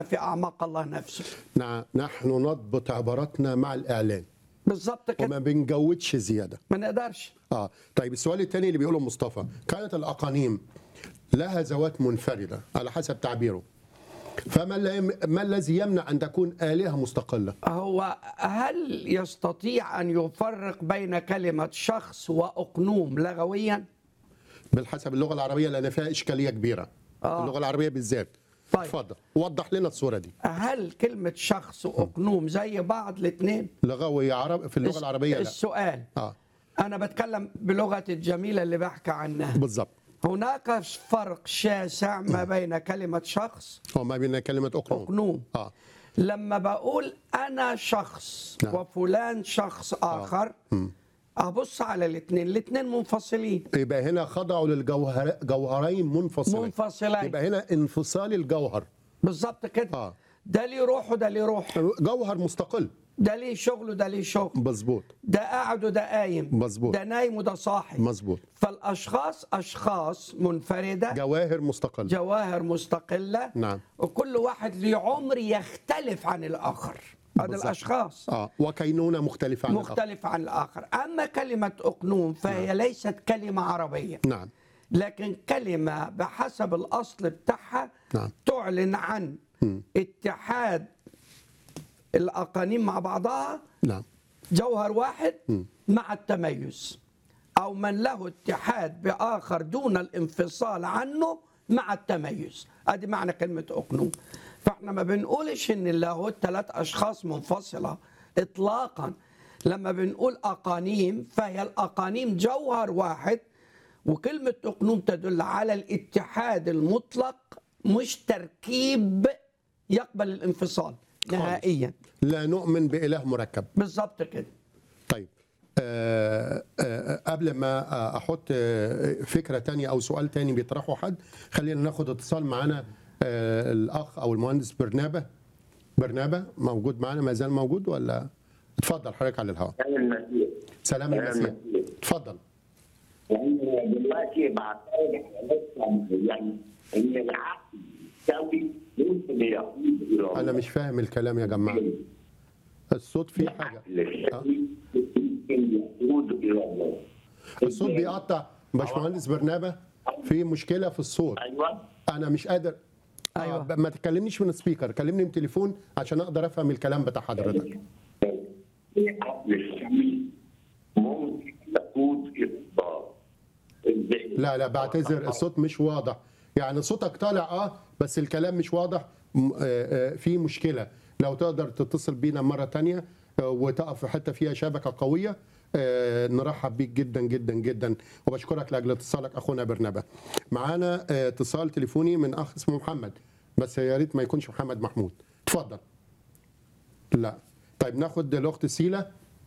في اعماق الله نفسه نعم نحن نضبط عباراتنا مع الاعلان بالظبط كده وما بنجودش زياده ما نقدرش اه طيب السؤال الثاني اللي بيقوله مصطفى كانت الاقانيم لها ذوات منفرده على حسب تعبيره فما الل- ما الذي يمنع ان تكون الهه مستقله هو هل يستطيع ان يفرق بين كلمه شخص واقنوم لغويا بالحسب اللغه العربيه لان فيها اشكاليه كبيره آه. اللغه العربيه بالذات طيب. اتفضل وضح لنا الصوره دي هل كلمه شخص واقنوم زي بعض الاثنين لغوي عرب في اللغه العربيه لا السؤال اه انا بتكلم بلغه الجميله اللي بحكي عنها بالظبط هناك فرق شاسع ما بين كلمه شخص هو ما بين كلمه اقنوم واقنوم اه لما بقول انا شخص نعم. وفلان شخص اخر ابص على الاثنين الاثنين منفصلين يبقى هنا خضعوا للجوهر جوهرين منفصلين منفصلين يبقى هنا انفصال الجوهر بالظبط كده آه. ده ليه روح وده ليه روح جوهر مستقل ده ليه شغل وده ليه شغل مظبوط ده قاعد وده قايم مظبوط. ده نايم وده صاحي مظبوط فالاشخاص اشخاص منفرده جواهر مستقل جواهر مستقله نعم. وكل واحد له عمر يختلف عن الاخر هذا بالظبط. الاشخاص اه وكينونه مختلفه عن الآخر. مختلف عن الآخر أما كلمة أقنوم فهي ليست كلمة عربية نعم لكن كلمة بحسب الأصل بتاعها نعم. تعلن عن اتحاد الأقانيم مع بعضها نعم جوهر واحد مع التميز أو من له اتحاد بآخر دون الانفصال عنه مع التميز ادي معنى كلمة أقنوم فاحنا ما بنقولش ان اللاهوت ثلاث اشخاص منفصلة اطلاقا لما بنقول اقانيم فهي الاقانيم جوهر واحد وكلمة أقنوم تدل على الاتحاد المطلق مش تركيب يقبل الانفصال نهائيا لا نؤمن بإله مركب بالظبط كده طيب آه آه قبل ما آه، احط آه، فكره تانية او سؤال تاني بيطرحه حد خلينا ناخد اتصال معانا آه الاخ او المهندس برنابه برنابه موجود معانا ما زال موجود ولا اتفضل حضرتك على الهواء كان المسيح سلام كان المسيح المسيح. اتفضل يعني دلوقتي بعترض على نقطة يعني ان العقل سوي ممكن يقود الى انا مش فاهم الكلام يا جماعه الصوت فيه حاجه العقل السوي ممكن يقود الى الله الصوت بيقطع باشمهندس برنابه في مشكله في الصوت ايوه انا مش قادر أيوة. آه ما تكلمنيش من السبيكر كلمني من تليفون عشان اقدر افهم الكلام بتاع حضرتك العقل السوي ممكن يقود الى الله ازاي؟ لا لا بعتذر الصوت مش واضح يعني صوتك طالع اه بس الكلام مش واضح م- آه، آه، في مشكله لو تقدر تتصل بينا مره تانية آه، وتقف في حته فيها شبكه قويه آه، نرحب بيك جدا جدا جدا وبشكرك لاجل اتصالك اخونا برنابه معانا آه، اتصال تليفوني من اخ اسمه محمد بس يا ريت ما يكونش محمد محمود اتفضل لا طيب ناخد الاخت سيلا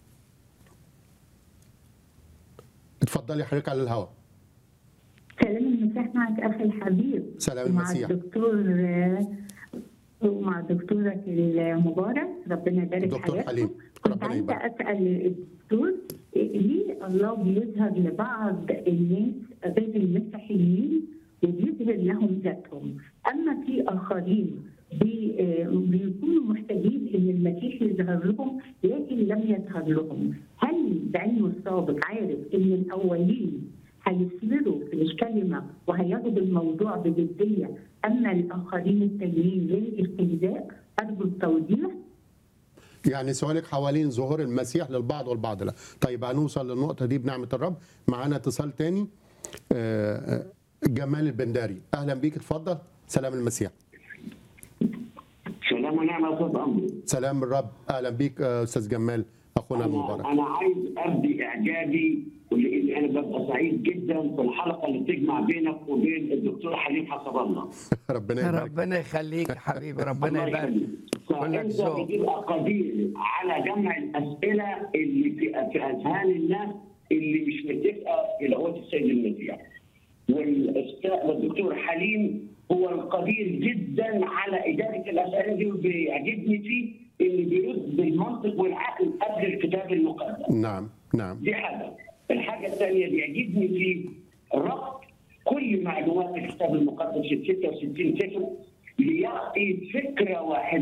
اتفضلي حضرتك على الهواء سلام المسيح معك اخي الحبيب سلام ومع المسيح. الدكتور آه، ومع دكتورك المبارك ربنا يبارك دكتور حياتكم حليم. كنت ربنا عايزه يبارك. اسال الدكتور إيه ليه الله بيظهر لبعض الناس غير المسيحيين وبيظهر لهم ذاتهم اما في اخرين بي- آه، بيكونوا محتاجين ان المسيح يظهر لهم لكن لم يظهر لهم هل بعلمه السابق عارف ان الاولين هيثمروا في الكلمه وهياخدوا الموضوع بجديه اما الاخرين التانيين للاستهزاء ارجو التوضيح يعني سؤالك حوالين ظهور المسيح للبعض والبعض لا طيب هنوصل للنقطة دي بنعمة الرب معانا اتصال تاني آه، آه، جمال البنداري أهلا بيك اتفضل سلام المسيح سلام ونعمة يا استاذ عمرو سلام الرب أهلا بيك آه، أستاذ جمال أخونا انا المبارك انا عايز ابدي اعجابي لان انا ببقى سعيد جدا في الحلقه اللي بتجمع بينك وبين الدكتور حليم حسب الله ربنا يبارك ربنا يخليك يا حبيبي ربنا الله يبارك يخليك. كلك فانت ذوق بتبقى قدير على جمع الاسئله اللي في في اذهان الناس اللي مش متفقه الى هو السيد المسيح والأستاذ والدكتور حليم هو القدير جدا على اجابه الاسئله دي وبيعجبني فيه اللي بيرد بالمنطق والعقل قبل الكتاب المقدس نعم نعم دي حاجه الحاجه الثانيه بيعجبني في ربط كل معلومات الكتاب المقدس ال 66 سفر ليعطي فكره واحده